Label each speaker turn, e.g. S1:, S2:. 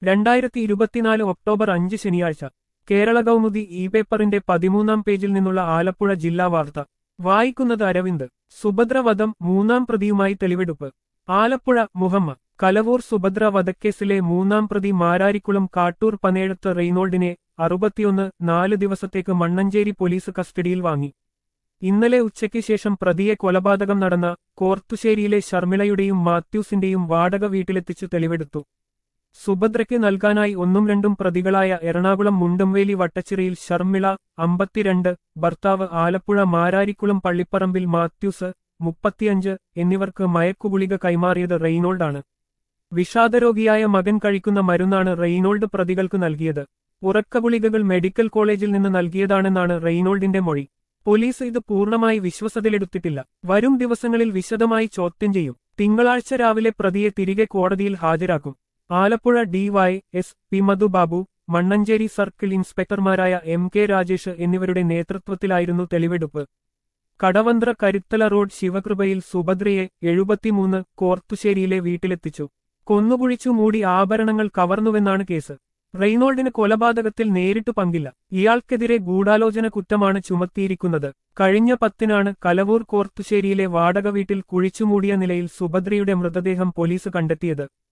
S1: രണ്ടായിരത്തി ഇരുപത്തിനാല് ഒക്ടോബർ അഞ്ച് ശനിയാഴ്ച കേരള കൗമുദി ഇ പേപ്പറിന്റെ പതിമൂന്നാം പേജിൽ നിന്നുള്ള ആലപ്പുഴ ജില്ലാ വാർത്ത വായിക്കുന്നത് അരവിന്ദ് സുഭദ്രവധം മൂന്നാം പ്രതിയുമായി തെളിവെടുപ്പ് ആലപ്പുഴ മുഹമ്മ കലവൂർ സുഭദ്ര വധക്കേസിലെ മൂന്നാം പ്രതി മാരാരിക്കുളം കാട്ടൂർ പനേഴത്ത് റെയ്നോൾഡിനെ അറുപത്തിയൊന്ന് നാല് ദിവസത്തേക്ക് മണ്ണഞ്ചേരി പോലീസ് കസ്റ്റഡിയിൽ വാങ്ങി ഇന്നലെ ഉച്ചയ്ക്ക് ശേഷം പ്രതിയെ കൊലപാതകം നടന്ന കോർത്തുശ്ശേരിയിലെ ശർമിളയുടെയും മാത്യൂസിന്റെയും വാടക വീട്ടിലെത്തിച്ച് തെളിവെടുത്തു സുഭദ്രയ്ക്ക് നൽകാനായി ഒന്നും രണ്ടും പ്രതികളായ എറണാകുളം മുണ്ടംവേലി വട്ടച്ചിറയിൽ ശർമിള അമ്പത്തിരണ്ട് ഭർത്താവ് ആലപ്പുഴ മാരാരിക്കുളം പള്ളിപ്പറമ്പിൽ മാത്യൂസ് മുപ്പത്തിയഞ്ച് എന്നിവർക്ക് മയക്കുഗുളിക കൈമാറിയത് റെയ്നോൾഡാണ് വിഷാദരോഗിയായ മകൻ കഴിക്കുന്ന മരുന്നാണ് റെയ്നോൾഡ് പ്രതികൾക്ക് നൽകിയത് ഉറക്കഗുളികകൾ മെഡിക്കൽ കോളേജിൽ നിന്ന് നൽകിയതാണെന്നാണ് റെയ്നോൾഡിന്റെ മൊഴി പോലീസ് ഇത് പൂർണ്ണമായി വിശ്വസതയിലെടുത്തിട്ടില്ല വരും ദിവസങ്ങളിൽ വിശദമായി ചോദ്യം ചെയ്യും തിങ്കളാഴ്ച രാവിലെ പ്രതിയെ തിരികെ കോടതിയിൽ ഹാജരാക്കും Alappuzha Dy S P Madhubabu Mannancherry circle ഇൻസ്പെക്ടർമാരായ എം കെ രാജേഷ് എന്നിവരുടെ നേതൃത്വത്തിലായിരുന്നു തെളിവെടുപ്പ് കടവന്ത്ര കരുത്തല റോഡ് ശിവകൃപയിൽ സുഭദ്രയെ എഴുപത്തിമൂന്ന് കോർത്തുശ്ശേരിയിലെ വീട്ടിലെത്തിച്ചു കൊന്നുകുഴിച്ചു മൂടി ആഭരണങ്ങൾ കവർന്നുവെന്നാണ് കേസ് റെയ്നോൾഡിന് കൊലപാതകത്തിൽ നേരിട്ടു പങ്കില്ല ഇയാൾക്കെതിരെ ഗൂഢാലോചന കുറ്റമാണ് ചുമത്തിയിരിക്കുന്നത് കഴിഞ്ഞ പത്തിനാണ് കലവൂർ കോർത്തുശ്ശേരിയിലെ വാടക വീട്ടിൽ കുഴിച്ചുമൂടിയ നിലയിൽ സുഭദ്രയുടെ മൃതദേഹം പോലീസ് കണ്ടെത്തിയത്